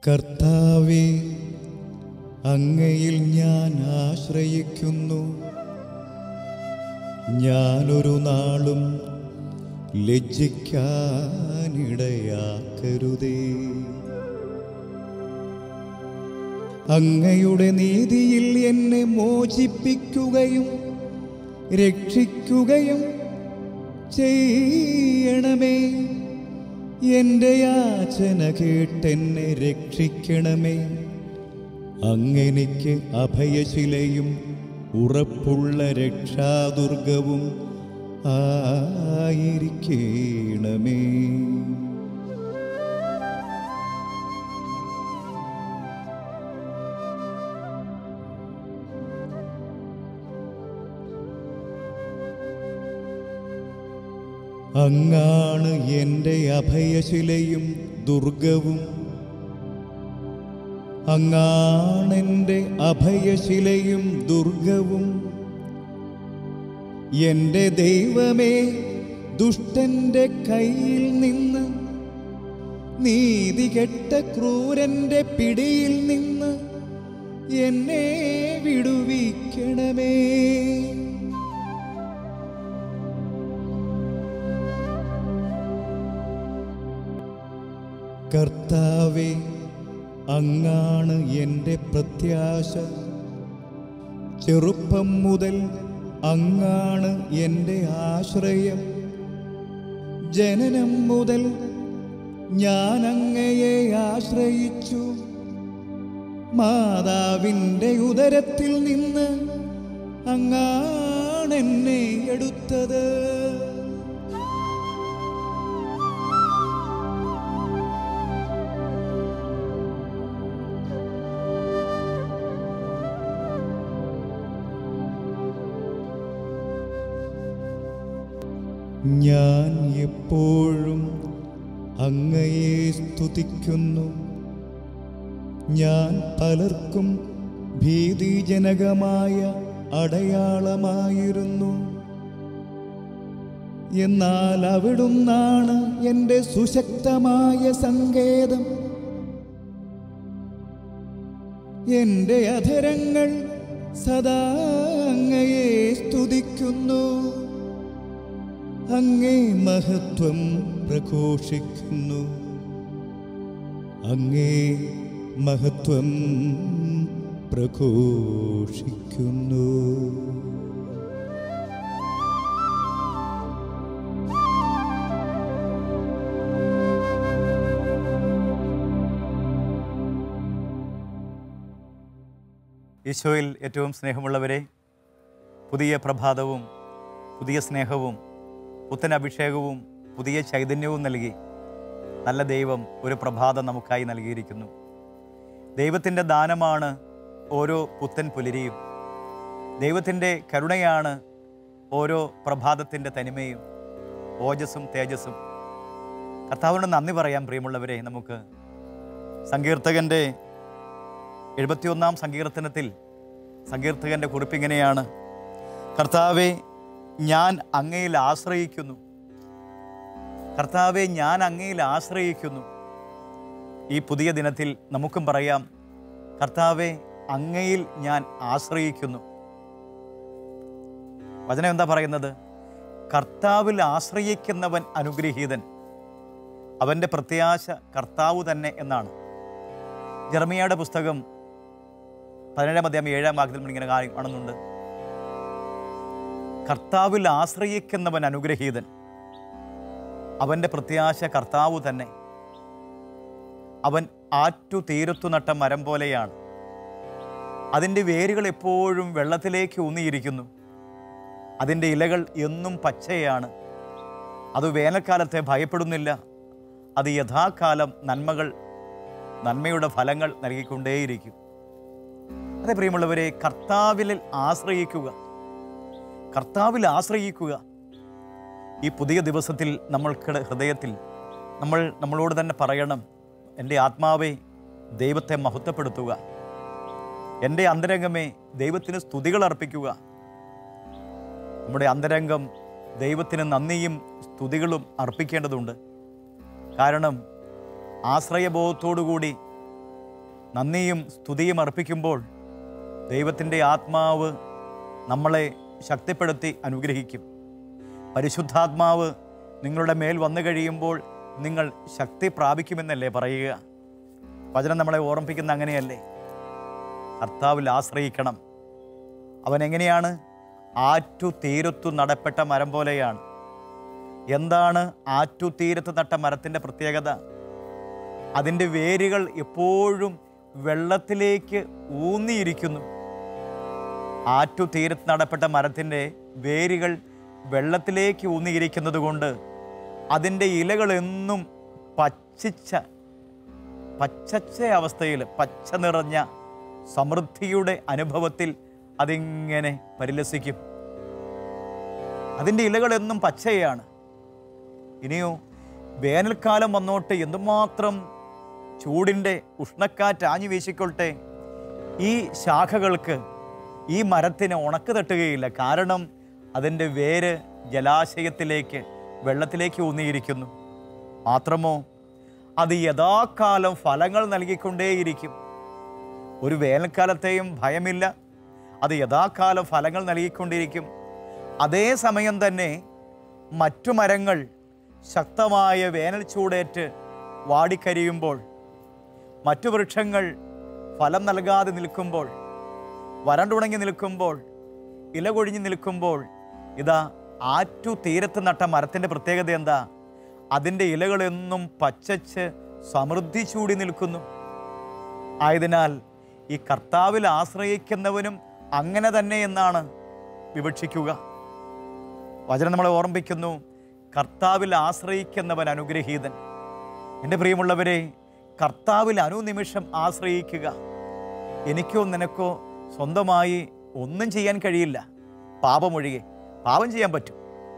കർത്താവേ അങ്ങയിൽ ഞാൻ ആശ്രയിക്കുന്നു ഞാനൊരു നാളും ലജ്ജിക്കാനിടയാക്കരുതേ അങ്ങയുടെ നീതിയിൽ എന്നെ മോചിപ്പിക്കുകയും രക്ഷിക്കുകയും ചെയ്യണമേ എൻ്റെ യാചന കേട്ടെന്നെ രക്ഷിക്കണമേ അങ്ങെനിക്ക് അഭയശിലയും ഉറപ്പുള്ള രക്ഷാദുർഗവും ആയിരിക്കണമേ അങ്ങാണ് എൻ്റെ അഭയശിലയും ദുർഗവും അങ്ങാണെൻ്റെ അഭയശിലയും ദുർഗവും എൻ്റെ ദൈവമേ ദുഷ്ടന്റെ കയ്യിൽ നിന്ന് നീതികെട്ട ക്രൂരന്റെ പിടിയിൽ നിന്ന് എന്നെ വിടുവിക്കണമേ കർത്താവേ അങ്ങാണ് എൻ്റെ പ്രത്യാശ ചെറുപ്പം മുതൽ അങ്ങാണ് എൻ്റെ ആശ്രയം ജനനം മുതൽ ഞാൻ അങ്ങയെ ആശ്രയിച്ചു മാതാവിൻ്റെ ഉദരത്തിൽ നിന്ന് അങ്ങാണെന്നെ എടുത്തത് ഞാൻ എപ്പോഴും അങ്ങയെ സ്തുതിക്കുന്നു ഞാൻ പലർക്കും ഭീതിജനകമായ അടയാളമായിരുന്നു എന്നാൽ അവിടുന്നാണ് എൻ്റെ സുശക്തമായ സങ്കേതം എൻ്റെ അധരങ്ങൾ സദാ അങ്ങയെ സ്തുതിക്കുന്നു അങ്ങേ മഹത്വം പ്രഘോഷിക്കുന്നു അങ്ങേ മഹത്വം പ്രഘോഷിക്കുന്നു ഈശോയിൽ ഏറ്റവും സ്നേഹമുള്ളവരെ പുതിയ പ്രഭാതവും പുതിയ സ്നേഹവും പുത്തൻ അഭിഷേകവും പുതിയ ചൈതന്യവും നൽകി നല്ല ദൈവം ഒരു പ്രഭാതം നമുക്കായി നൽകിയിരിക്കുന്നു ദൈവത്തിൻ്റെ ദാനമാണ് ഓരോ പുത്തൻ പുലരിയും ദൈവത്തിൻ്റെ കരുണയാണ് ഓരോ പ്രഭാതത്തിൻ്റെ തനിമയും ഓജസ്സും തേജസ്സും കർത്താവിനോട് നന്ദി പറയാം പ്രിയമുള്ളവരെ നമുക്ക് സങ്കീർത്തകൻ്റെ എഴുപത്തിയൊന്നാം സങ്കീർത്തനത്തിൽ സങ്കീർത്തകൻ്റെ കുറിപ്പിങ്ങനെയാണ് കർത്താവെ ഞാൻ അങ്ങയിൽ ആശ്രയിക്കുന്നു കർത്താവെ ഞാൻ അങ്ങയിൽ ആശ്രയിക്കുന്നു ഈ പുതിയ ദിനത്തിൽ നമുക്കും പറയാം കർത്താവെ അങ്ങയിൽ ഞാൻ ആശ്രയിക്കുന്നു വചനം എന്താ പറയുന്നത് കർത്താവിൽ ആശ്രയിക്കുന്നവൻ അനുഗ്രഹീതൻ അവൻ്റെ പ്രത്യാശ കർത്താവ് തന്നെ എന്നാണ് ജർമിയയുടെ പുസ്തകം പതിനേഴാം അധ്യായം ഏഴാം വാക്യത്തിൽ ഇങ്ങനെ കാര്യം കാണുന്നുണ്ട് കർത്താവിൽ ആശ്രയിക്കുന്നവൻ അനുഗ്രഹീതൻ അവൻ്റെ പ്രത്യാശ കർത്താവ് തന്നെ അവൻ ആറ്റു തീരത്തു നട്ട മരം പോലെയാണ് അതിൻ്റെ വേരുകൾ എപ്പോഴും വെള്ളത്തിലേക്ക് ഊന്നിയിരിക്കുന്നു അതിൻ്റെ ഇലകൾ എന്നും പച്ചയാണ് അത് വേനൽക്കാലത്തെ ഭയപ്പെടുന്നില്ല അത് യഥാകാലം നന്മകൾ നന്മയുടെ ഫലങ്ങൾ നൽകിക്കൊണ്ടേയിരിക്കും അതെ പ്രിയമുള്ളവരെ കർത്താവിൽ ആശ്രയിക്കുക കർത്താവിൽ ആശ്രയിക്കുക ഈ പുതിയ ദിവസത്തിൽ നമ്മൾക്കിടെ ഹൃദയത്തിൽ നമ്മൾ നമ്മളോട് തന്നെ പറയണം എൻ്റെ ആത്മാവെ ദൈവത്തെ മഹത്വപ്പെടുത്തുക എൻ്റെ അന്തരംഗമേ ദൈവത്തിന് സ്തുതികൾ അർപ്പിക്കുക നമ്മുടെ അന്തരംഗം ദൈവത്തിന് നന്ദിയും സ്തുതികളും അർപ്പിക്കേണ്ടതുണ്ട് കാരണം ആശ്രയബോധത്തോടുകൂടി നന്ദിയും സ്തുതിയും അർപ്പിക്കുമ്പോൾ ദൈവത്തിൻ്റെ ആത്മാവ് നമ്മളെ ശക്തിപ്പെടുത്തി അനുഗ്രഹിക്കും പരിശുദ്ധാത്മാവ് നിങ്ങളുടെ മേൽ വന്നു കഴിയുമ്പോൾ നിങ്ങൾ ശക്തി പ്രാപിക്കുമെന്നല്ലേ പറയുക വചനം നമ്മളെ ഓർമ്മിപ്പിക്കുന്ന അങ്ങനെയല്ലേ കർത്താവിൽ ആശ്രയിക്കണം അവൻ എങ്ങനെയാണ് ആറ്റു തീരത്തു നടപ്പെട്ട മരം പോലെയാണ് എന്താണ് ആറ്റു തീരത്ത് നട്ട മരത്തിൻ്റെ പ്രത്യേകത അതിൻ്റെ വേരുകൾ എപ്പോഴും വെള്ളത്തിലേക്ക് ഊന്നിയിരിക്കുന്നു ആറ്റു തീരത്ത് നടപ്പെട്ട മരത്തിൻ്റെ വേരുകൾ വെള്ളത്തിലേക്ക് ഊന്നിയിരിക്കുന്നത് കൊണ്ട് അതിൻ്റെ ഇലകൾ എന്നും പച്ചിച്ച പച്ചച്ച അവസ്ഥയിൽ പച്ച നിറഞ്ഞ സമൃദ്ധിയുടെ അനുഭവത്തിൽ അതിങ്ങനെ പരിലസിക്കും അതിൻ്റെ ഇലകൾ എന്നും പച്ചയാണ് ഇനിയോ വേനൽക്കാലം വന്നോട്ട് എന്തുമാത്രം ചൂടിൻ്റെ ഉഷ്ണക്കാറ്റ് ആഞ്ഞു വീശിക്കൊള്ളട്ടെ ഈ ശാഖകൾക്ക് ഈ മരത്തിന് ഉണക്ക് തട്ടുകയില്ല കാരണം അതിൻ്റെ വേര് ജലാശയത്തിലേക്ക് വെള്ളത്തിലേക്ക് ഊന്നിയിരിക്കുന്നു മാത്രമോ അത് യഥാകാലം ഫലങ്ങൾ നൽകിക്കൊണ്ടേയിരിക്കും ഒരു വേനൽക്കാലത്തെയും ഭയമില്ല അത് യഥാകാലം ഫലങ്ങൾ നൽകിക്കൊണ്ടിരിക്കും അതേ സമയം തന്നെ മറ്റു മരങ്ങൾ ശക്തമായ വേനൽ ചൂടേറ്റ് വാടിക്കരിയുമ്പോൾ മറ്റു വൃക്ഷങ്ങൾ ഫലം നൽകാതെ നിൽക്കുമ്പോൾ വരണ്ടുണങ്ങി നിൽക്കുമ്പോൾ ഇല കൊഴിഞ്ഞു നിൽക്കുമ്പോൾ ഇതാ ആറ്റു തീരത്ത് നട്ട മരത്തിൻ്റെ പ്രത്യേകത എന്താ അതിൻ്റെ ഇലകളെന്നും പച്ചച്ച് സമൃദ്ധി ചൂടി നിൽക്കുന്നു ആയതിനാൽ ഈ കർത്താവിൽ ആശ്രയിക്കുന്നവനും അങ്ങനെ തന്നെ എന്നാണ് വിവക്ഷിക്കുക വചനം നമ്മളെ ഓർമ്മിപ്പിക്കുന്നു കർത്താവിൽ ആശ്രയിക്കുന്നവൻ അനുഗ്രഹീതൻ എൻ്റെ പ്രിയമുള്ളവരെ കർത്താവിൽ അനുനിമിഷം ആശ്രയിക്കുക എനിക്കോ നിനക്കോ സ്വന്തമായി ഒന്നും ചെയ്യാൻ കഴിയില്ല പാപമൊഴികെ പാപം ചെയ്യാൻ പറ്റും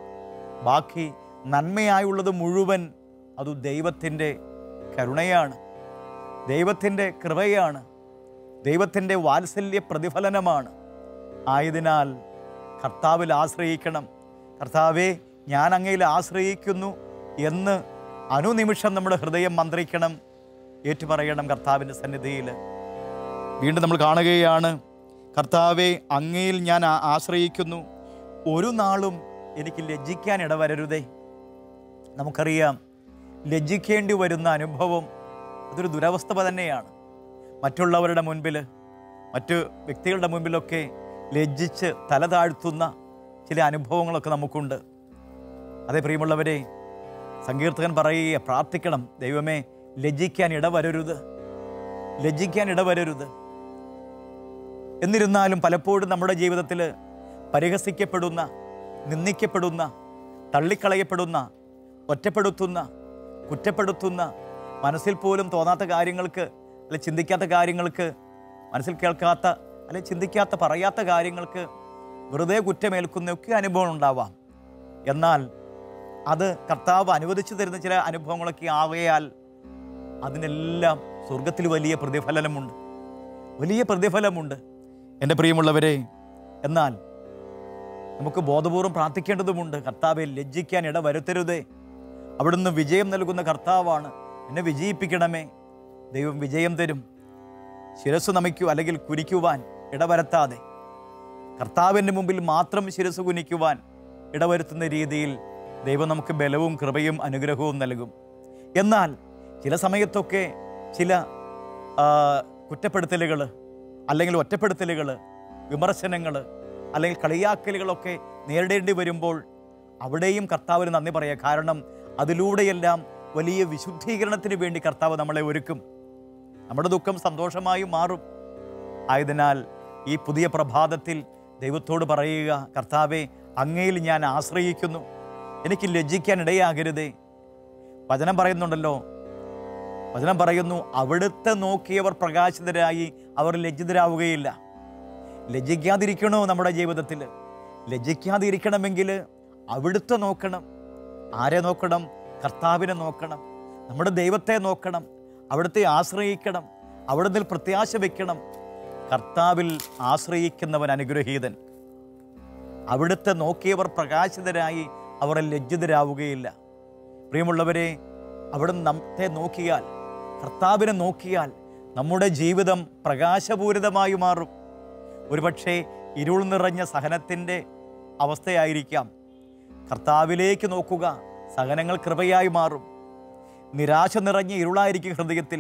ബാക്കി നന്മയായുള്ളത് മുഴുവൻ അത് ദൈവത്തിൻ്റെ കരുണയാണ് ദൈവത്തിൻ്റെ കൃപയാണ് ദൈവത്തിൻ്റെ വാത്സല്യ പ്രതിഫലനമാണ് ആയതിനാൽ കർത്താവിൽ ആശ്രയിക്കണം കർത്താവെ ഞാൻ അങ്ങയിൽ ആശ്രയിക്കുന്നു എന്ന് അനുനിമിഷം നമ്മുടെ ഹൃദയം മന്ത്രിക്കണം ഏറ്റുപറയണം കർത്താവിൻ്റെ സന്നിധിയിൽ വീണ്ടും നമ്മൾ കാണുകയാണ് കർത്താവെ അങ്ങയിൽ ഞാൻ ആ- ആശ്രയിക്കുന്നു ഒരു നാളും എനിക്ക് ലജ്ജിക്കാൻ ഇടവരരുതേ നമുക്കറിയാം ലജ്ജിക്കേണ്ടി വരുന്ന അനുഭവം അതൊരു ദുരവസ്ഥ തന്നെയാണ് മറ്റുള്ളവരുടെ മുൻപിൽ മറ്റു വ്യക്തികളുടെ മുൻപിലൊക്കെ ലജ്ജിച്ച് തല താഴ്ത്തുന്ന ചില അനുഭവങ്ങളൊക്കെ നമുക്കുണ്ട് അതേ പ്രിയമുള്ളവരെ സങ്കീർത്തകൻ പറയുക പ്രാർത്ഥിക്കണം ദൈവമേ ലജ്ജിക്കാൻ ഇടവരരുത് ലജ്ജിക്കാൻ ഇടവരരുത് എന്നിരുന്നാലും പലപ്പോഴും നമ്മുടെ ജീവിതത്തിൽ പരിഹസിക്കപ്പെടുന്ന നിന്ദിക്കപ്പെടുന്ന തള്ളിക്കളയപ്പെടുന്ന ഒറ്റപ്പെടുത്തുന്ന കുറ്റപ്പെടുത്തുന്ന മനസ്സിൽ പോലും തോന്നാത്ത കാര്യങ്ങൾക്ക് അല്ലെ ചിന്തിക്കാത്ത കാര്യങ്ങൾക്ക് മനസ്സിൽ കേൾക്കാത്ത അല്ലെ ചിന്തിക്കാത്ത പറയാത്ത കാര്യങ്ങൾക്ക് വെറുതെ കുറ്റമേൽക്കുന്നൊക്കെ അനുഭവം ഉണ്ടാവാം എന്നാൽ അത് കർത്താവ് അനുവദിച്ചു തരുന്ന ചില അനുഭവങ്ങളൊക്കെ ആവയാൽ അതിനെല്ലാം സ്വർഗത്തിൽ വലിയ പ്രതിഫലനമുണ്ട് വലിയ പ്രതിഫലമുണ്ട് എൻ്റെ പ്രിയമുള്ളവരെ എന്നാൽ നമുക്ക് ബോധപൂർവം പ്രാർത്ഥിക്കേണ്ടതുമുണ്ട് കർത്താവെ ലജ്ജിക്കാൻ ഇട വരുത്തരുതേ അവിടുന്ന് വിജയം നൽകുന്ന കർത്താവാണ് എന്നെ വിജയിപ്പിക്കണമേ ദൈവം വിജയം തരും ശിരസ് നമിക്കൂ അല്ലെങ്കിൽ കുനിക്കുവാൻ ഇടവരുത്താതെ കർത്താവിൻ്റെ മുമ്പിൽ മാത്രം ശിരസ് കുനിക്കുവാൻ ഇടവരുത്തുന്ന രീതിയിൽ ദൈവം നമുക്ക് ബലവും കൃപയും അനുഗ്രഹവും നൽകും എന്നാൽ ചില സമയത്തൊക്കെ ചില ആ, കുറ്റപ്പെടുത്തലുകൾ അല്ലെങ്കിൽ ഒറ്റപ്പെടുത്തലുകൾ വിമർശനങ്ങൾ അല്ലെങ്കിൽ കളിയാക്കലുകളൊക്കെ നേരിടേണ്ടി വരുമ്പോൾ അവിടെയും കർത്താവിന് നന്ദി പറയുക കാരണം അതിലൂടെയെല്ലാം വലിയ വിശുദ്ധീകരണത്തിന് വേണ്ടി കർത്താവ് നമ്മളെ ഒരുക്കും നമ്മുടെ ദുഃഖം സന്തോഷമായി മാറും ആയതിനാൽ ഈ പുതിയ പ്രഭാതത്തിൽ ദൈവത്തോട് പറയുക കർത്താവെ അങ്ങയിൽ ഞാൻ ആശ്രയിക്കുന്നു എനിക്ക് ലജ്ജിക്കാൻ ഇടയാകരുതേ വചനം പറയുന്നുണ്ടല്ലോ വചനം പറയുന്നു അവിടുത്തെ നോക്കിയവർ പ്രകാശിതരായി അവർ ലജ്ജിതരാവുകയില്ല ലജ്ജിക്കാതിരിക്കണോ നമ്മുടെ ജീവിതത്തിൽ ലജ്ജിക്കാതിരിക്കണമെങ്കിൽ അവിടുത്തെ നോക്കണം ആരെ നോക്കണം കർത്താവിനെ നോക്കണം നമ്മുടെ ദൈവത്തെ നോക്കണം അവിടുത്തെ ആശ്രയിക്കണം അവിടുന്ന് പ്രത്യാശ വയ്ക്കണം കർത്താവിൽ ആശ്രയിക്കുന്നവൻ അനുഗ്രഹീതൻ അവിടുത്തെ നോക്കിയവർ പ്രകാശിതരായി അവർ ലജ്ജിതരാവുകയില്ല പ്രിയമുള്ളവരെ അവിടുന്ന് നമ്മെ നോക്കിയാൽ കർത്താവിനെ നോക്കിയാൽ നമ്മുടെ ജീവിതം പ്രകാശപൂരിതമായി മാറും ഒരുപക്ഷെ ഇരുൾ നിറഞ്ഞ സഹനത്തിൻ്റെ അവസ്ഥയായിരിക്കാം കർത്താവിലേക്ക് നോക്കുക സഹനങ്ങൾ കൃപയായി മാറും നിരാശ നിറഞ്ഞ ഇരുളായിരിക്കും ഹൃദയത്തിൽ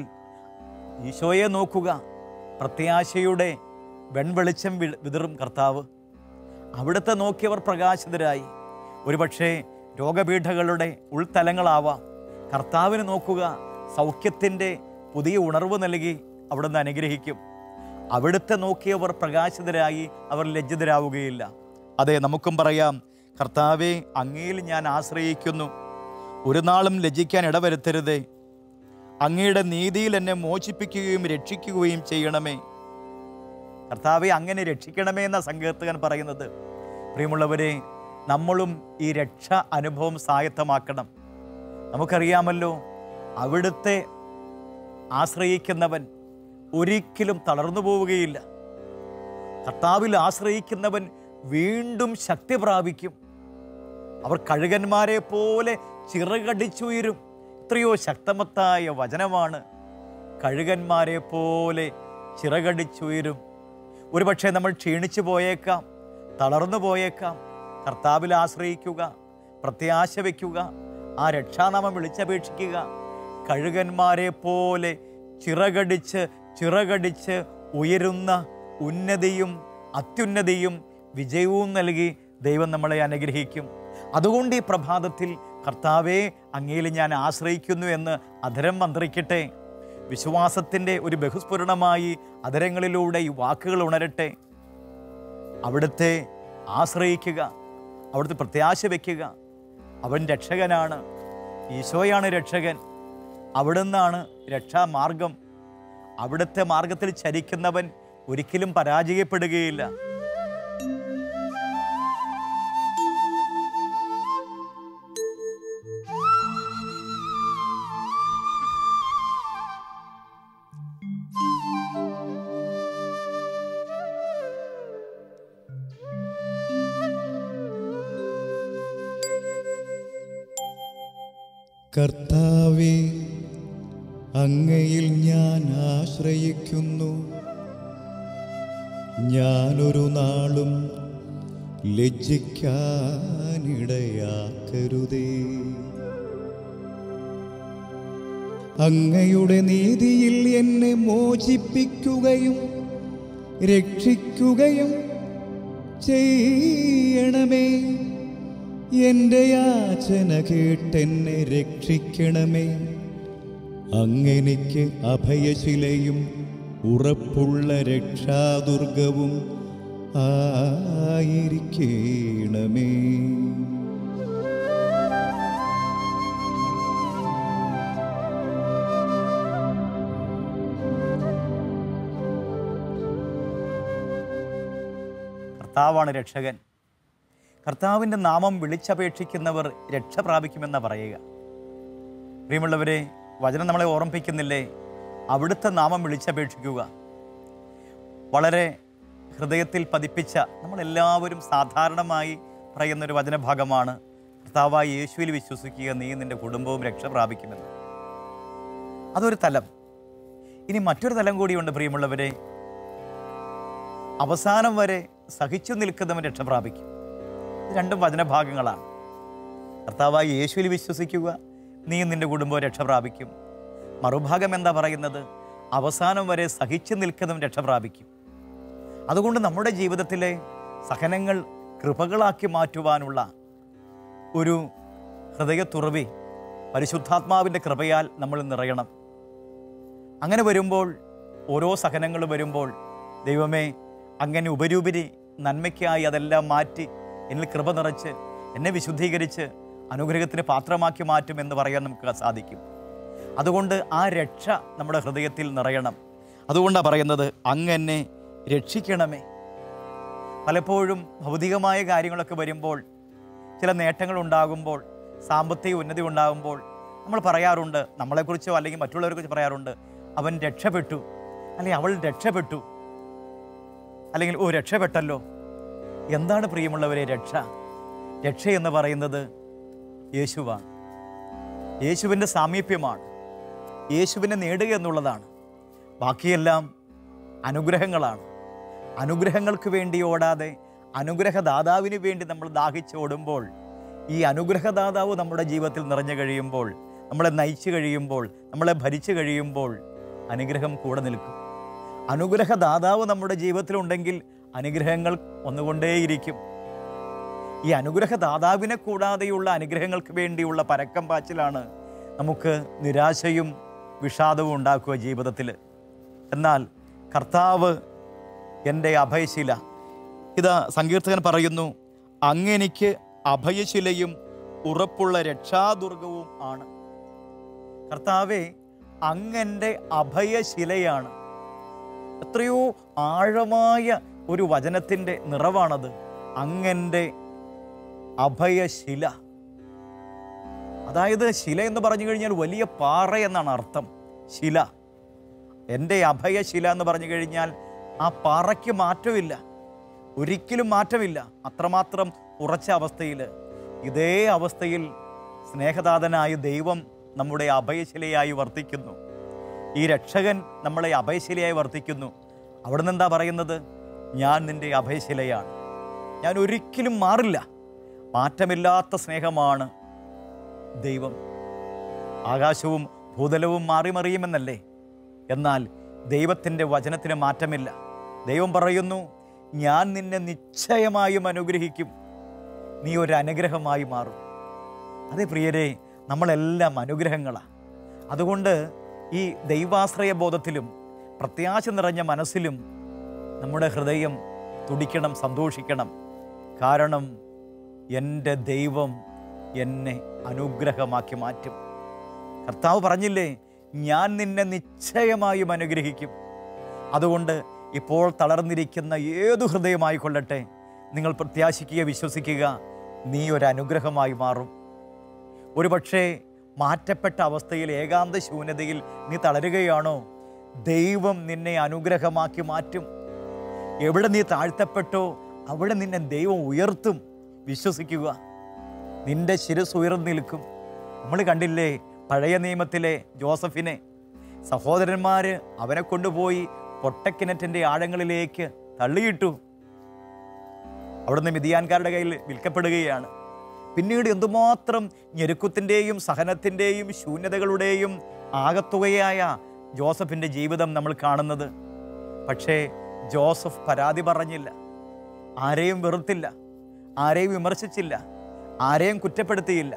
ഈശോയെ നോക്കുക പ്രത്യാശയുടെ വെൺവെളിച്ചം വി- വിതറും കർത്താവ് അവിടുത്തെ നോക്കിയവർ പ്രകാശിതരായി ഒരുപക്ഷെ രോഗപീഠകളുടെ ഉൾത്തലങ്ങളാവാം കർത്താവിന് നോക്കുക സൗഖ്യത്തിൻ്റെ പുതിയ ഉണർവ് നൽകി അവിടുന്ന് അനുഗ്രഹിക്കും അവിടുത്തെ നോക്കിയവർ പ്രകാശിതരായി അവർ ലജ്ജിതരാവുകയില്ല അതെ നമുക്കും പറയാം കർത്താവെ അങ്ങയിൽ ഞാൻ ആശ്രയിക്കുന്നു ഒരു നാളും ലജ്ജിക്കാൻ ഇടവരുത്തരുതേ അങ്ങയുടെ നീതിയിൽ എന്നെ മോചിപ്പിക്കുകയും രക്ഷിക്കുകയും ചെയ്യണമേ കർത്താവെ അങ്ങനെ രക്ഷിക്കണമേ എന്ന സങ്കീർത്തകൻ പറയുന്നത് പ്രിയമുള്ളവരെ നമ്മളും ഈ രക്ഷ അനുഭവം സ്വായത്തമാക്കണം നമുക്കറിയാമല്ലോ അവിടുത്തെ ആശ്രയിക്കുന്നവൻ ഒരിക്കലും തളർന്നു പോവുകയില്ല കർത്താവിൽ ആശ്രയിക്കുന്നവൻ വീണ്ടും ശക്തി പ്രാപിക്കും അവർ കഴുകന്മാരെ പോലെ ചിറകടിച്ചുയരും എത്രയോ ശക്തമത്തായ വചനമാണ് കഴുകന്മാരെ പോലെ ചിറകടിച്ചുയരും ഒരുപക്ഷെ നമ്മൾ ക്ഷീണിച്ചു പോയേക്കാം തളർന്നു പോയേക്കാം കർത്താവിൽ ആശ്രയിക്കുക പ്രത്യാശ വയ്ക്കുക ആ രക്ഷാനാമം വിളിച്ചപേക്ഷിക്കുക കഴുകന്മാരെ പോലെ ചിറകടിച്ച് ചിറകടിച്ച് ഉയരുന്ന ഉന്നതിയും അത്യുന്നതിയും വിജയവും നൽകി ദൈവം നമ്മളെ അനുഗ്രഹിക്കും അതുകൊണ്ട് ഈ പ്രഭാതത്തിൽ കർത്താവെ അങ്ങയിൽ ഞാൻ ആശ്രയിക്കുന്നു എന്ന് അധരം മന്ത്രിക്കട്ടെ വിശ്വാസത്തിൻ്റെ ഒരു ബഹുസ്ഫുരണമായി അധരങ്ങളിലൂടെ ഈ വാക്കുകൾ ഉണരട്ടെ അവിടുത്തെ ആശ്രയിക്കുക അവിടുത്തെ പ്രത്യാശ വയ്ക്കുക അവൻ രക്ഷകനാണ് ഈശോയാണ് രക്ഷകൻ അവിടുന്നാണ് രക്ഷാമാർഗം അവിടുത്തെ മാർഗത്തിൽ ചരിക്കുന്നവൻ ഒരിക്കലും പരാജയപ്പെടുകയില്ല കർത്താവെ അങ്ങയിൽ ഞാൻ ആശ്രയിക്കുന്നു ഞാനൊരു നാളും ലജ്ജിക്കാനിടയാക്കരുതേ അങ്ങയുടെ നീതിയിൽ എന്നെ മോചിപ്പിക്കുകയും രക്ഷിക്കുകയും ചെയ്യണമേ എൻ്റെ യാചന കേട്ടെന്നെ രക്ഷിക്കണമേ അങ്ങെനിക്ക് അഭയശിലയും ഉറപ്പുള്ള രക്ഷാദുർഗവും ആയിരിക്കണമേ കർത്താവാണ് രക്ഷകൻ കർത്താവിൻ്റെ നാമം വിളിച്ചപേക്ഷിക്കുന്നവർ രക്ഷ പ്രാപിക്കുമെന്ന പറയുക പ്രിയമുള്ളവരെ വചനം നമ്മളെ ഓർമ്മിപ്പിക്കുന്നില്ലേ അവിടുത്തെ നാമം വിളിച്ചപേക്ഷിക്കുക വളരെ ഹൃദയത്തിൽ പതിപ്പിച്ച നമ്മളെല്ലാവരും സാധാരണമായി പറയുന്നൊരു വചനഭാഗമാണ് കർത്താവായ യേശുവിൽ വിശ്വസിക്കുക നീ നിൻ്റെ കുടുംബവും രക്ഷ പ്രാപിക്കുമെന്ന് അതൊരു തലം ഇനി മറ്റൊരു തലം കൂടിയുണ്ട് പ്രിയമുള്ളവരെ അവസാനം വരെ സഹിച്ചു നിൽക്കുന്നവൻ രക്ഷ പ്രാപിക്കും ഇത് രണ്ടും വചനഭാഗങ്ങളാണ് കർത്താവായി യേശുവിൽ വിശ്വസിക്കുക നീ നിന്റെ കുടുംബം രക്ഷ പ്രാപിക്കും മറുഭാഗം എന്താ പറയുന്നത് അവസാനം വരെ സഹിച്ചു നിൽക്കുന്നവൻ രക്ഷ പ്രാപിക്കും അതുകൊണ്ട് നമ്മുടെ ജീവിതത്തിലെ സഹനങ്ങൾ കൃപകളാക്കി മാറ്റുവാനുള്ള ഒരു ഹൃദയത്തുറവി പരിശുദ്ധാത്മാവിൻ്റെ കൃപയാൽ നമ്മൾ നിറയണം അങ്ങനെ വരുമ്പോൾ ഓരോ സഹനങ്ങൾ വരുമ്പോൾ ദൈവമേ അങ്ങനെ ഉപരൂപരി നന്മയ്ക്കായി അതെല്ലാം മാറ്റി എന്നിൽ കൃപ നിറച്ച് എന്നെ വിശുദ്ധീകരിച്ച് അനുഗ്രഹത്തിന് പാത്രമാക്കി മാറ്റും എന്ന് പറയാൻ നമുക്ക് സാധിക്കും അതുകൊണ്ട് ആ രക്ഷ നമ്മുടെ ഹൃദയത്തിൽ നിറയണം അതുകൊണ്ടാണ് പറയുന്നത് അങ്ങനെ രക്ഷിക്കണമേ പലപ്പോഴും ഭൗതികമായ കാര്യങ്ങളൊക്കെ വരുമ്പോൾ ചില നേട്ടങ്ങൾ ഉണ്ടാകുമ്പോൾ സാമ്പത്തിക ഉന്നതി ഉണ്ടാകുമ്പോൾ നമ്മൾ പറയാറുണ്ട് നമ്മളെക്കുറിച്ചോ അല്ലെങ്കിൽ മറ്റുള്ളവരെ കുറിച്ച് പറയാറുണ്ട് അവൻ രക്ഷപ്പെട്ടു അല്ലെങ്കിൽ അവൾ രക്ഷപ്പെട്ടു അല്ലെങ്കിൽ ഓ രക്ഷപ്പെട്ടല്ലോ എന്താണ് പ്രിയമുള്ളവരെ രക്ഷ രക്ഷ എന്ന് പറയുന്നത് യേശുവാണ് യേശുവിൻ്റെ സാമീപ്യമാണ് യേശുവിനെ നേടുക എന്നുള്ളതാണ് ബാക്കിയെല്ലാം അനുഗ്രഹങ്ങളാണ് അനുഗ്രഹങ്ങൾക്ക് വേണ്ടി ഓടാതെ അനുഗ്രഹദാതാവിന് വേണ്ടി നമ്മൾ ദാഹിച്ചോടുമ്പോൾ ഈ അനുഗ്രഹദാതാവ് നമ്മുടെ ജീവിതത്തിൽ നിറഞ്ഞു കഴിയുമ്പോൾ നമ്മളെ നയിച്ചു കഴിയുമ്പോൾ നമ്മളെ ഭരിച്ചു കഴിയുമ്പോൾ അനുഗ്രഹം കൂടെ നിൽക്കും അനുഗ്രഹദാതാവ് നമ്മുടെ ജീവിതത്തിലുണ്ടെങ്കിൽ അനുഗ്രഹങ്ങൾ വന്നുകൊണ്ടേയിരിക്കും ഈ അനുഗ്രഹദാതാവിനെ കൂടാതെയുള്ള അനുഗ്രഹങ്ങൾക്ക് വേണ്ടിയുള്ള പരക്കം പാച്ചിലാണ് നമുക്ക് നിരാശയും വിഷാദവും ഉണ്ടാക്കുക ജീവിതത്തിൽ എന്നാൽ കർത്താവ് എൻ്റെ അഭയശില ഇത് സങ്കീർത്തകൻ പറയുന്നു അങ്ങെനിക്ക് അഭയശിലയും ഉറപ്പുള്ള രക്ഷാദുർഗവും ആണ് കർത്താവെ അങ്ങൻ്റെ അഭയശിലയാണ് എത്രയോ ആഴമായ ഒരു വചനത്തിൻ്റെ നിറവാണത് അങ്ങൻ്റെ അഭയശില അതായത് ശില എന്ന് പറഞ്ഞു കഴിഞ്ഞാൽ വലിയ പാറ എന്നാണ് അർത്ഥം ശില എൻ്റെ അഭയശില എന്ന് പറഞ്ഞു കഴിഞ്ഞാൽ ആ പാറയ്ക്ക് മാറ്റമില്ല ഒരിക്കലും മാറ്റമില്ല അത്രമാത്രം ഉറച്ച അവസ്ഥയിൽ ഇതേ അവസ്ഥയിൽ സ്നേഹദാതനായ ദൈവം നമ്മുടെ അഭയശിലയായി വർത്തിക്കുന്നു ഈ രക്ഷകൻ നമ്മളെ അഭയശിലയായി വർത്തിക്കുന്നു അവിടുന്ന് എന്താ പറയുന്നത് ഞാൻ നിൻ്റെ അഭയശിലയാണ് ഞാൻ ഒരിക്കലും മാറില്ല മാറ്റമില്ലാത്ത സ്നേഹമാണ് ദൈവം ആകാശവും ഭൂതലവും മാറി മറിയുമെന്നല്ലേ എന്നാൽ ദൈവത്തിൻ്റെ വചനത്തിന് മാറ്റമില്ല ദൈവം പറയുന്നു ഞാൻ നിന്നെ നിശ്ചയമായും അനുഗ്രഹിക്കും നീ ഒരു അനുഗ്രഹമായി മാറും അതെ പ്രിയരെ നമ്മളെല്ലാം അനുഗ്രഹങ്ങളാണ് അതുകൊണ്ട് ഈ ദൈവാശ്രയ ബോധത്തിലും പ്രത്യാശ നിറഞ്ഞ മനസ്സിലും നമ്മുടെ ഹൃദയം തുടിക്കണം സന്തോഷിക്കണം കാരണം എൻ്റെ ദൈവം എന്നെ അനുഗ്രഹമാക്കി മാറ്റും കർത്താവ് പറഞ്ഞില്ലേ ഞാൻ നിന്നെ നിശ്ചയമായും അനുഗ്രഹിക്കും അതുകൊണ്ട് ഇപ്പോൾ തളർന്നിരിക്കുന്ന ഏതു ഹൃദയമായി കൊള്ളട്ടെ നിങ്ങൾ പ്രത്യാശിക്കുക വിശ്വസിക്കുക നീ ഒരു അനുഗ്രഹമായി മാറും ഒരുപക്ഷേ മാറ്റപ്പെട്ട അവസ്ഥയിൽ ഏകാന്ത ശൂന്യതയിൽ നീ തളരുകയാണോ ദൈവം നിന്നെ അനുഗ്രഹമാക്കി മാറ്റും എവിടെ നീ താഴ്ത്തപ്പെട്ടോ അവിടെ നിന്നെ ദൈവം ഉയർത്തും വിശ്വസിക്കുക നിന്റെ ശിരസ് ഉയർന്നു നിൽക്കും നമ്മൾ കണ്ടില്ലേ പഴയ നിയമത്തിലെ ജോസഫിനെ സഹോദരന്മാർ അവനെ കൊണ്ടുപോയി പൊട്ടക്കിണറ്റിൻ്റെ ആഴങ്ങളിലേക്ക് തള്ളിയിട്ടു അവിടുന്ന് മിതിയാൻകാരുടെ കയ്യിൽ വിൽക്കപ്പെടുകയാണ് പിന്നീട് എന്തുമാത്രം ഞെരുക്കത്തിൻ്റെയും സഹനത്തിൻ്റെയും ശൂന്യതകളുടെയും ആകത്തുകയായ ജോസഫിൻ്റെ ജീവിതം നമ്മൾ കാണുന്നത് പക്ഷേ ജോസഫ് പരാതി പറഞ്ഞില്ല ആരെയും വെറുത്തില്ല ആരെയും വിമർശിച്ചില്ല ആരെയും കുറ്റപ്പെടുത്തിയില്ല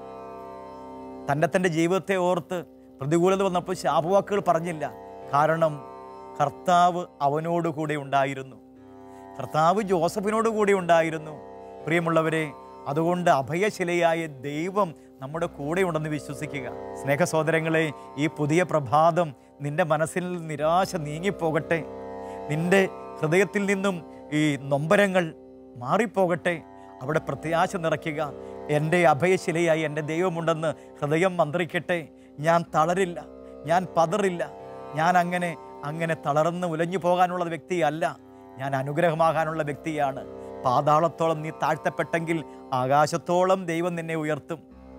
തൻ്റെ തൻ്റെ ജീവിതത്തെ ഓർത്ത് പ്രതികൂലത വന്നപ്പോൾ ശാപവാക്കുകൾ പറഞ്ഞില്ല കാരണം കർത്താവ് അവനോട് കൂടെ ഉണ്ടായിരുന്നു കർത്താവ് ജോസഫിനോട് കൂടെ ഉണ്ടായിരുന്നു പ്രിയമുള്ളവരെ അതുകൊണ്ട് അഭയശിലയായ ദൈവം നമ്മുടെ കൂടെ ഉണ്ടെന്ന് വിശ്വസിക്കുക സ്നേഹ സഹോദരങ്ങളെ ഈ പുതിയ പ്രഭാതം നിന്റെ മനസ്സിൽ നിരാശ നീങ്ങിപ്പോകട്ടെ നിന്റെ ഹൃദയത്തിൽ നിന്നും ഈ നൊമ്പരങ്ങൾ മാറിപ്പോകട്ടെ അവിടെ പ്രത്യാശ നിറയ്ക്കുക എൻ്റെ അഭയശിലയായി എൻ്റെ ദൈവമുണ്ടെന്ന് ഹൃദയം മന്ത്രിക്കട്ടെ ഞാൻ തളരില്ല ഞാൻ പതറില്ല ഞാൻ അങ്ങനെ അങ്ങനെ തളർന്ന് ഉലഞ്ഞു പോകാനുള്ള വ്യക്തിയല്ല ഞാൻ അനുഗ്രഹമാകാനുള്ള വ്യക്തിയാണ് പാതാളത്തോളം നീ താഴ്ത്തപ്പെട്ടെങ്കിൽ ആകാശത്തോളം ദൈവം നിന്നെ ഉയർത്തും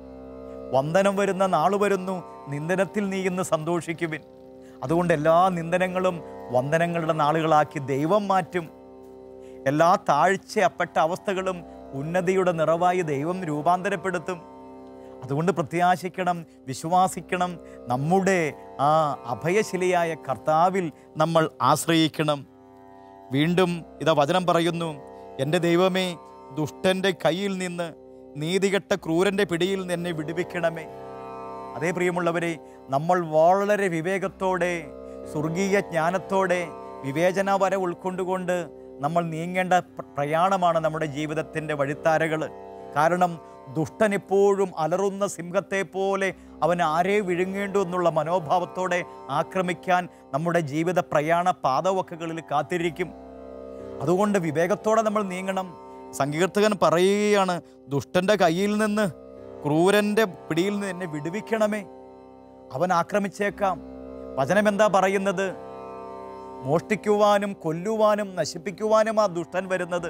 വന്ദനം വരുന്ന നാള് വരുന്നു നിന്ദനത്തിൽ നീ ഇന്ന് സന്തോഷിക്കുവിൻ അതുകൊണ്ട് എല്ലാ നിന്ദനങ്ങളും വന്ദനങ്ങളുടെ നാളുകളാക്കി ദൈവം മാറ്റും എല്ലാ താഴ്ചയപ്പെട്ട അവസ്ഥകളും ഉന്നതിയുടെ നിറവായി ദൈവം രൂപാന്തരപ്പെടുത്തും അതുകൊണ്ട് പ്രത്യാശിക്കണം വിശ്വാസിക്കണം നമ്മുടെ ആ അഭയശിലയായ കർത്താവിൽ നമ്മൾ ആശ്രയിക്കണം വീണ്ടും ഇതാ വചനം പറയുന്നു എൻ്റെ ദൈവമേ ദുഷ്ടൻ്റെ കയ്യിൽ നിന്ന് നീതികെട്ട ക്രൂരൻ്റെ പിടിയിൽ നിന്ന് എന്നെ വിടുവിക്കണമേ അതേ പ്രിയമുള്ളവരെ നമ്മൾ വളരെ വിവേകത്തോടെ സ്വർഗീയ ജ്ഞാനത്തോടെ വിവേചനവര ഉൾക്കൊണ്ടുകൊണ്ട് നമ്മൾ നീങ്ങേണ്ട പ്ര- പ്രയാണമാണ് നമ്മുടെ ജീവിതത്തിൻ്റെ വഴിത്താരകൾ കാരണം ദുഷ്ടൻ എപ്പോഴും അലറുന്ന സിംഹത്തെ പോലെ അവൻ ആരെ വിഴുങ്ങേണ്ടു എന്നുള്ള മനോഭാവത്തോടെ ആക്രമിക്കാൻ നമ്മുടെ ജീവിത പ്രയാണ പാതവക്കകളിൽ കാത്തിരിക്കും അതുകൊണ്ട് വിവേകത്തോടെ നമ്മൾ നീങ്ങണം സങ്കീർത്തകൻ പറയുകയാണ് ദുഷ്ടൻ്റെ കയ്യിൽ നിന്ന് ക്രൂരൻ്റെ പിടിയിൽ നിന്ന് എന്നെ വിടുവിക്കണമേ അവൻ ആക്രമിച്ചേക്കാം വചനം എന്താ പറയുന്നത് മോഷ്ടിക്കുവാനും കൊല്ലുവാനും നശിപ്പിക്കുവാനും ആ ദുഷ്ടൻ വരുന്നത്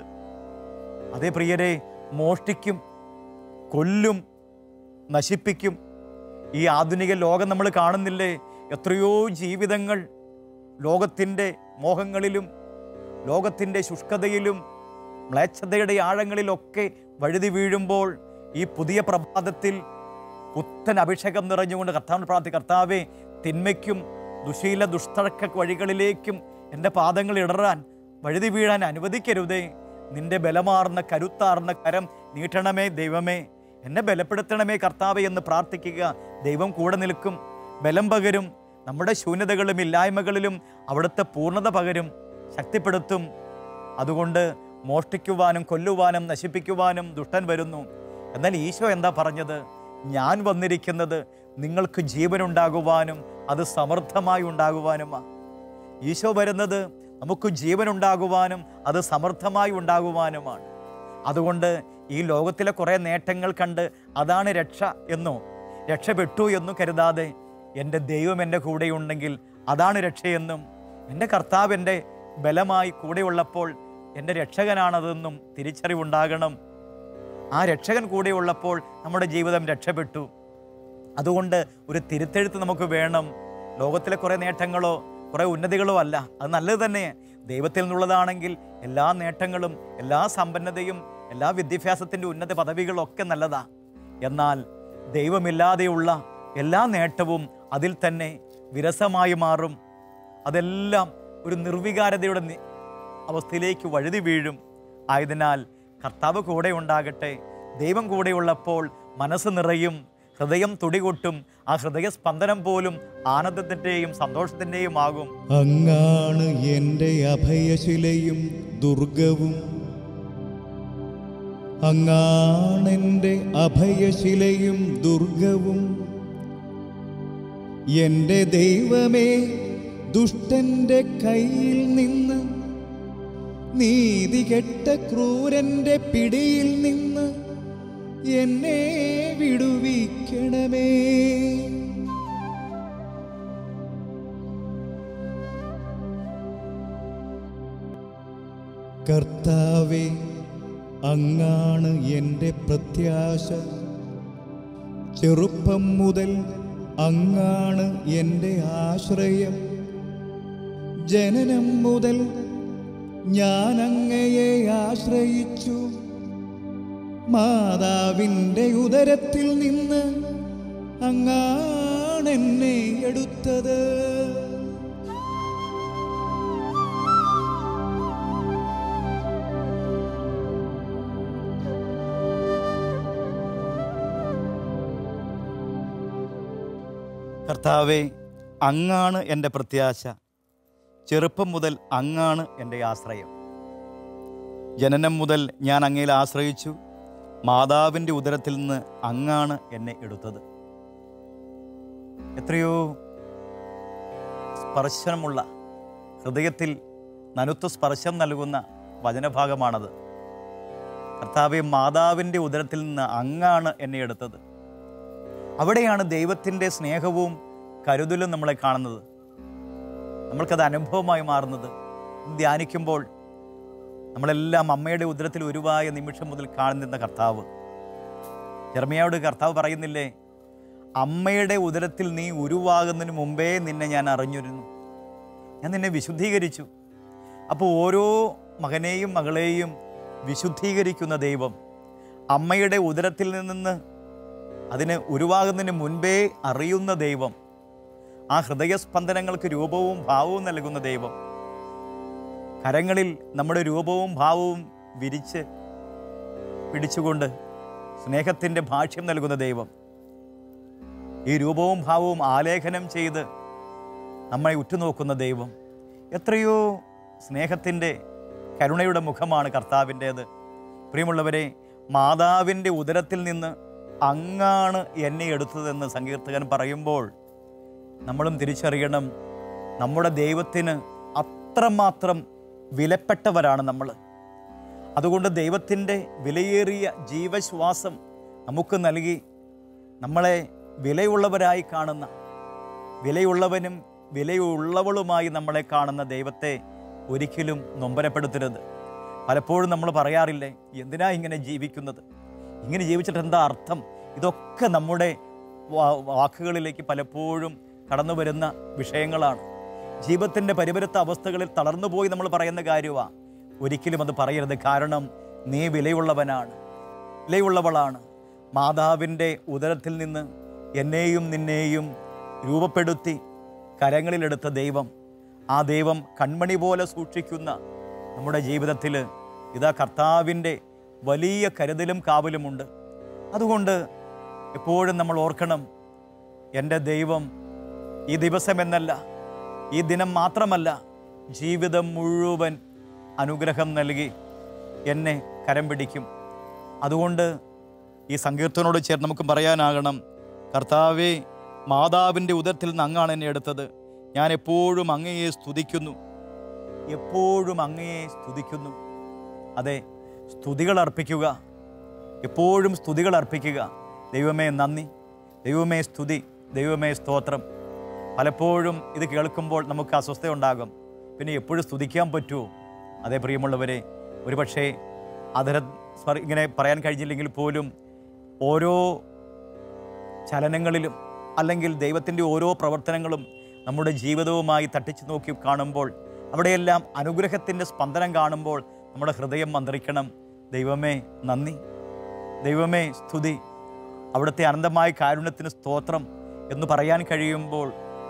അതേ പ്രിയരെ മോഷ്ടിക്കും കൊല്ലും നശിപ്പിക്കും ഈ ആധുനിക ലോകം നമ്മൾ കാണുന്നില്ലേ എത്രയോ ജീവിതങ്ങൾ ലോകത്തിൻ്റെ മോഹങ്ങളിലും ലോകത്തിൻ്റെ ശുഷ്കതയിലും മ്ലേച്ഛതയുടെ ആഴങ്ങളിലൊക്കെ വഴുതി വീഴുമ്പോൾ ഈ പുതിയ പ്രഭാതത്തിൽ പുത്തൻ അഭിഷേകം നിറഞ്ഞുകൊണ്ട് കർത്താവിന് പ്രാർത്ഥി കർത്താവെ തിന്മയ്ക്കും ദുശീല ദുഷ്ടക്ക വഴികളിലേക്കും എൻ്റെ പാദങ്ങൾ ഇടറാൻ വഴുതി വീഴാൻ അനുവദിക്കരുതേ നിന്റെ ബലമാർന്ന കരുത്താർന്ന കരം നീട്ടണമേ ദൈവമേ എന്നെ ബലപ്പെടുത്തണമേ കർത്താവെ എന്ന് പ്രാർത്ഥിക്കുക ദൈവം കൂടെ നിൽക്കും ബലം പകരും നമ്മുടെ ശൂന്യതകളും ഇല്ലായ്മകളിലും അവിടുത്തെ പൂർണ്ണത പകരും ശക്തിപ്പെടുത്തും അതുകൊണ്ട് മോഷ്ടിക്കുവാനും കൊല്ലുവാനും നശിപ്പിക്കുവാനും ദുഷ്ടൻ വരുന്നു എന്നാൽ ഈശോ എന്താ പറഞ്ഞത് ഞാൻ വന്നിരിക്കുന്നത് നിങ്ങൾക്ക് ജീവനുണ്ടാകുവാനും അത് സമൃദ്ധമായി ഉണ്ടാകുവാനുമാണ് ഈശോ വരുന്നത് നമുക്ക് ജീവനുണ്ടാകുവാനും അത് സമൃദ്ധമായി ഉണ്ടാകുവാനുമാണ് അതുകൊണ്ട് ഈ ലോകത്തിലെ കുറേ നേട്ടങ്ങൾ കണ്ട് അതാണ് രക്ഷ എന്നോ രക്ഷപ്പെട്ടു എന്നു കരുതാതെ എൻ്റെ ദൈവം എൻ്റെ കൂടെയുണ്ടെങ്കിൽ അതാണ് രക്ഷയെന്നും എൻ്റെ കർത്താവ് എൻ്റെ ബലമായി കൂടെയുള്ളപ്പോൾ എൻ്റെ രക്ഷകനാണതെന്നും തിരിച്ചറിവുണ്ടാകണം ആ രക്ഷകൻ കൂടെയുള്ളപ്പോൾ നമ്മുടെ ജീവിതം രക്ഷപ്പെട്ടു അതുകൊണ്ട് ഒരു തിരുത്തെഴുത്ത് നമുക്ക് വേണം ലോകത്തിലെ കുറേ നേട്ടങ്ങളോ കുറേ ഉന്നതികളോ അല്ല അത് നല്ലത് തന്നെ ദൈവത്തിൽ നിന്നുള്ളതാണെങ്കിൽ എല്ലാ നേട്ടങ്ങളും എല്ലാ സമ്പന്നതയും എല്ലാ വിദ്യാഭ്യാസത്തിൻ്റെ ഉന്നത പദവികളും ഒക്കെ നല്ലതാ എന്നാൽ ദൈവമില്ലാതെയുള്ള എല്ലാ നേട്ടവും അതിൽ തന്നെ വിരസമായി മാറും അതെല്ലാം ഒരു നിർവികാരതയുടെ നി- അവസ്ഥയിലേക്ക് വഴുതി വീഴും ആയതിനാൽ കർത്താവ് കൂടെ ഉണ്ടാകട്ടെ ദൈവം കൂടെയുള്ളപ്പോൾ മനസ്സ് നിറയും ഹൃദയം തുടികൊട്ടും ആ ഹൃദയ സ്പന്ദനം പോലും ആനന്ദത്തിൻ്റെയും സന്തോഷത്തിൻ്റെയും ആകും അങ്ങാണ് എൻ്റെ അഭയശിലയും ദുർഗവും അങ്ങാണെൻ്റെ അഭയശിലയും ദുർഗവും എൻ്റെ ദൈവമേ ദുഷ്ടന്റെ കയ്യിൽ നിന്ന് നീതികെട്ട ക്രൂരന്റെ പിടിയിൽ നിന്ന് എന്നെ വിടുവിക്കണമേ കർത്താവെ അങ്ങാണ് എൻ്റെ പ്രത്യാശ ചെറുപ്പം മുതൽ അങ്ങാണ് എൻ്റെ ആശ്രയം ജനനം മുതൽ ഞാൻ അങ്ങയെ ആശ്രയിച്ചു മാതാവിൻ്റെ ഉദരത്തിൽ നിന്ന് അങ്ങാണെന്നെ എടുത്തത് കർത്താവെ അങ്ങാണ് എൻ്റെ പ്രത്യാശ ചെറുപ്പം മുതൽ അങ്ങാണ് എൻ്റെ ആശ്രയം ജനനം മുതൽ ഞാൻ അങ്ങയിൽ ആശ്രയിച്ചു മാതാവിൻ്റെ ഉദരത്തിൽ നിന്ന് അങ്ങാണ് എന്നെ എടുത്തത് എത്രയോ സ്പർശനമുള്ള ഹൃദയത്തിൽ നനുത്ത സ്പർശം നൽകുന്ന വചനഭാഗമാണത് കർത്താവെ മാതാവിൻ്റെ ഉദരത്തിൽ നിന്ന് അങ്ങാണ് എന്നെ എടുത്തത് അവിടെയാണ് ദൈവത്തിൻ്റെ സ്നേഹവും കരുതലും നമ്മളെ കാണുന്നത് നമ്മൾക്കത് അനുഭവമായി മാറുന്നത് ധ്യാനിക്കുമ്പോൾ നമ്മളെല്ലാം അമ്മയുടെ ഉദരത്തിൽ ഉരുവായ നിമിഷം മുതൽ കാണുന്ന കർത്താവ് ജർമ്മയോട് കർത്താവ് പറയുന്നില്ലേ അമ്മയുടെ ഉദരത്തിൽ നീ ഉരുവാകുന്നതിന് മുമ്പേ നിന്നെ ഞാൻ അറിഞ്ഞിരുന്നു ഞാൻ നിന്നെ വിശുദ്ധീകരിച്ചു അപ്പോൾ ഓരോ മകനെയും മകളെയും വിശുദ്ധീകരിക്കുന്ന ദൈവം അമ്മയുടെ ഉദരത്തിൽ നിന്ന് അതിന് ഉരുവാകുന്നതിന് മുൻപേ അറിയുന്ന ദൈവം ആ ഹൃദയസ്പന്ദനങ്ങൾക്ക് രൂപവും ഭാവവും നൽകുന്ന ദൈവം കരങ്ങളിൽ നമ്മുടെ രൂപവും ഭാവവും വിരിച്ച് പിടിച്ചുകൊണ്ട് സ്നേഹത്തിൻ്റെ ഭാഷ്യം നൽകുന്ന ദൈവം ഈ രൂപവും ഭാവവും ആലേഖനം ചെയ്ത് നമ്മളെ ഉറ്റുനോക്കുന്ന ദൈവം എത്രയോ സ്നേഹത്തിൻ്റെ കരുണയുടെ മുഖമാണ് കർത്താവിൻ്റേത് പ്രിയമുള്ളവരെ മാതാവിൻ്റെ ഉദരത്തിൽ നിന്ന് അങ്ങാണ് എന്നെ എടുത്തതെന്ന് സങ്കീർത്തകൻ പറയുമ്പോൾ നമ്മളും തിരിച്ചറിയണം നമ്മുടെ ദൈവത്തിന് അത്രമാത്രം വിലപ്പെട്ടവരാണ് നമ്മൾ അതുകൊണ്ട് ദൈവത്തിൻ്റെ വിലയേറിയ ജീവശ്വാസം നമുക്ക് നൽകി നമ്മളെ വിലയുള്ളവരായി കാണുന്ന വിലയുള്ളവനും വിലയുള്ളവളുമായി നമ്മളെ കാണുന്ന ദൈവത്തെ ഒരിക്കലും നൊമ്പരപ്പെടുത്തരുത് പലപ്പോഴും നമ്മൾ പറയാറില്ലേ എന്തിനാ ഇങ്ങനെ ജീവിക്കുന്നത് ഇങ്ങനെ ജീവിച്ചിട്ട് എന്താ അർത്ഥം ഇതൊക്കെ നമ്മുടെ വാ- വാക്കുകളിലേക്ക് പലപ്പോഴും കടന്നു വരുന്ന വിഷയങ്ങളാണ് ജീവിതത്തിൻ്റെ പരിപരുത്ത അവസ്ഥകളിൽ തളർന്നുപോയി നമ്മൾ പറയുന്ന കാര്യമാണ് ഒരിക്കലും അത് പറയരുത് കാരണം നീ വിലയുള്ളവനാണ് വിലയുള്ളവളാണ് മാതാവിൻ്റെ ഉദരത്തിൽ നിന്ന് എന്നെയും നിന്നെയും രൂപപ്പെടുത്തി കരങ്ങളിലെടുത്ത ദൈവം ആ ദൈവം കൺമണി പോലെ സൂക്ഷിക്കുന്ന നമ്മുടെ ജീവിതത്തിൽ ഇതാ കർത്താവിൻ്റെ വലിയ കരുതലും കാവലുമുണ്ട് അതുകൊണ്ട് എപ്പോഴും നമ്മൾ ഓർക്കണം എൻ്റെ ദൈവം ഈ ദിവസം എന്നല്ല ഈ ദിനം മാത്രമല്ല ജീവിതം മുഴുവൻ അനുഗ്രഹം നൽകി എന്നെ കരം പിടിക്കും അതുകൊണ്ട് ഈ സങ്കീർത്തനോട് ചേർന്ന് നമുക്ക് പറയാനാകണം കർത്താവേ മാതാവിൻ്റെ ഉദരത്തിൽ നിന്ന് അങ്ങാണ് എന്നെ എടുത്തത് ഞാൻ എപ്പോഴും അങ്ങയെ സ്തുതിക്കുന്നു എപ്പോഴും അങ്ങയെ സ്തുതിക്കുന്നു അതെ സ്തുതികൾ അർപ്പിക്കുക എപ്പോഴും സ്തുതികൾ അർപ്പിക്കുക ദൈവമേ നന്ദി ദൈവമേ സ്തുതി ദൈവമേ സ്തോത്രം പലപ്പോഴും ഇത് കേൾക്കുമ്പോൾ നമുക്ക് അസ്വസ്ഥ ഉണ്ടാകും പിന്നെ എപ്പോഴും സ്തുതിക്കാൻ പറ്റുമോ അതേ പ്രിയമുള്ളവരെ ഒരുപക്ഷേ അതര സ്വർ- ഇങ്ങനെ പറയാൻ കഴിഞ്ഞില്ലെങ്കിൽ പോലും ഓരോ ചലനങ്ങളിലും അല്ലെങ്കിൽ ദൈവത്തിൻ്റെ ഓരോ പ്രവർത്തനങ്ങളും നമ്മുടെ ജീവിതവുമായി തട്ടിച്ചു നോക്കി കാണുമ്പോൾ അവിടെയെല്ലാം അനുഗ്രഹത്തിൻ്റെ സ്പന്ദനം കാണുമ്പോൾ നമ്മുടെ ഹൃദയം മന്ത്രിക്കണം ദൈവമേ നന്ദി ദൈവമേ സ്തുതി അവിടുത്തെ അനന്തമായ കാരുണ്യത്തിന് സ്തോത്രം എന്ന് പറയാൻ കഴിയുമ്പോൾ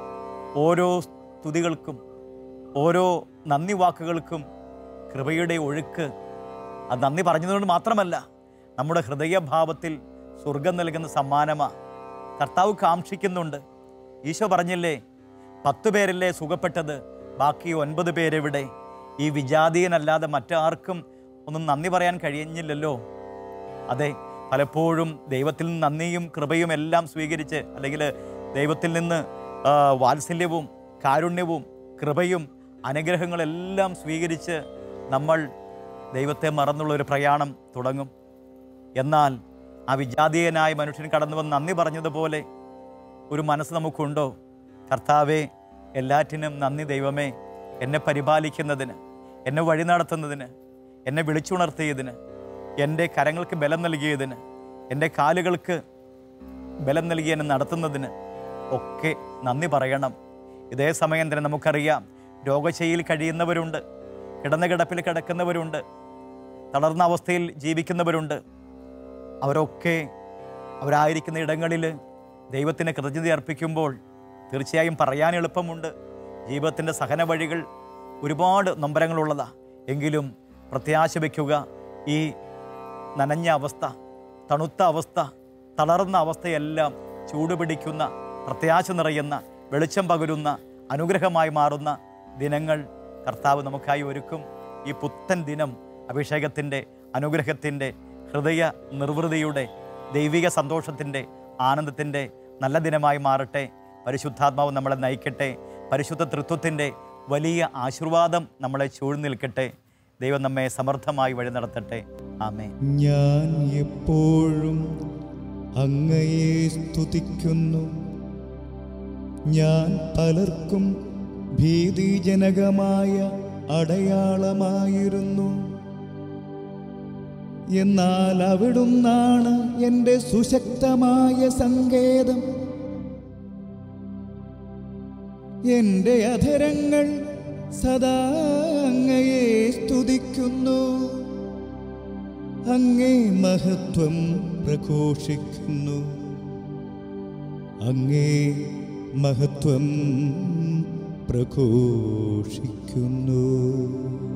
ഓരോ സ്തുതികൾക്കും ഓരോ നന്ദി വാക്കുകൾക്കും കൃപയുടെ ഒഴുക്ക് അത് നന്ദി പറഞ്ഞതുകൊണ്ട് മാത്രമല്ല നമ്മുടെ ഹൃദയഭാവത്തിൽ സ്വർഗം നൽകുന്ന സമ്മാനമാണ് കർത്താവ് കാക്ഷിക്കുന്നുണ്ട് ഈശോ പറഞ്ഞില്ലേ പത്ത് പേരല്ലേ സുഖപ്പെട്ടത് ബാക്കി ഒൻപത് പേരെവിടെ ഈ വിജാതീയനല്ലാതെ മറ്റാർക്കും ഒന്നും നന്ദി പറയാൻ കഴിയുന്നില്ലല്ലോ അതെ പലപ്പോഴും ദൈവത്തിൽ നിന്ന് നന്ദിയും കൃപയും എല്ലാം സ്വീകരിച്ച് അല്ലെങ്കിൽ ദൈവത്തിൽ നിന്ന് ആ, വാത്സല്യവും കാരുണ്യവും കൃപയും അനുഗ്രഹങ്ങളെല്ലാം സ്വീകരിച്ച് നമ്മൾ ദൈവത്തെ മറന്നുള്ള ഒരു പ്രയാണം തുടങ്ങും എന്നാൽ ആ വിജാതീയനായ മനുഷ്യൻ കടന്നു വന്ന് നന്ദി പറഞ്ഞതുപോലെ ഒരു മനസ്സ് നമുക്കുണ്ടോ കർത്താവെ എല്ലാറ്റിനും നന്ദി ദൈവമേ എന്നെ പരിപാലിക്കുന്നതിന് എന്നെ വഴി നടത്തുന്നതിന് എന്നെ വിളിച്ചുണർത്തിയതിന് എൻ്റെ കരങ്ങൾക്ക് ബലം നൽകിയതിന് എൻ്റെ കാലുകൾക്ക് ബലം നൽകി എന്നെ നടത്തുന്നതിന് ഒക്കെ നന്ദി പറയണം ഇതേ സമയം തന്നെ നമുക്കറിയാം രോഗശൈലിയിൽ കഴിയുന്നവരുണ്ട് കിടന്ന കിടപ്പിൽ കിടക്കുന്നവരുണ്ട് തളർന്ന അവസ്ഥയിൽ ജീവിക്കുന്നവരുണ്ട് അവരൊക്കെ അവരായിരിക്കുന്ന ഇടങ്ങളിൽ ദൈവത്തിന് കൃതജ്ഞത അർപ്പിക്കുമ്പോൾ തീർച്ചയായും പറയാൻ എളുപ്പമുണ്ട് ജീവിതത്തിൻ്റെ സഹന വഴികൾ ഒരുപാട് നൊമ്പരങ്ങളുള്ളതാ എങ്കിലും പ്രത്യാശ വയ്ക്കുക ഈ നനഞ്ഞ അവസ്ഥ തണുത്ത അവസ്ഥ തളർന്ന അവസ്ഥയെല്ലാം ചൂടുപിടിക്കുന്ന പ്രത്യാശ നിറയുന്ന വെളിച്ചം പകരുന്ന അനുഗ്രഹമായി മാറുന്ന ദിനങ്ങൾ കർത്താവ് നമുക്കായി ഒരുക്കും ഈ പുത്തൻ ദിനം അഭിഷേകത്തിൻ്റെ അനുഗ്രഹത്തിൻ്റെ ഹൃദയ നിർവൃതിയുടെ ദൈവിക സന്തോഷത്തിൻ്റെ ആനന്ദത്തിൻ്റെ നല്ല ദിനമായി മാറട്ടെ പരിശുദ്ധാത്മാവ് നമ്മളെ നയിക്കട്ടെ പരിശുദ്ധ തൃത്വത്തിൻ്റെ വലിയ ആശീർവാദം നമ്മളെ ചൂഴ്ന്നു നിൽക്കട്ടെ ദൈവം നമ്മെ സമർത്ഥമായി വഴി നടത്തട്ടെ ആമേ ഞാൻ എപ്പോഴും അങ്ങയെ സ്തുതിക്കുന്നു ഞാൻ പലർക്കും ഭീതിജനകമായ അടയാളമായിരുന്നു എന്നാൽ അവിടുന്നാണ് എൻ്റെ സുശക്തമായ സങ്കേതം എൻ്റെ അധരങ്ങൾ സദാ അങ്ങയെ സ്തുതിക്കുന്നു അങ്ങേ മഹത്വം പ്രഘോഷിക്കുന്നു അങ്ങേ മഹത്വം പ്രഘോഷിക്കുന്നു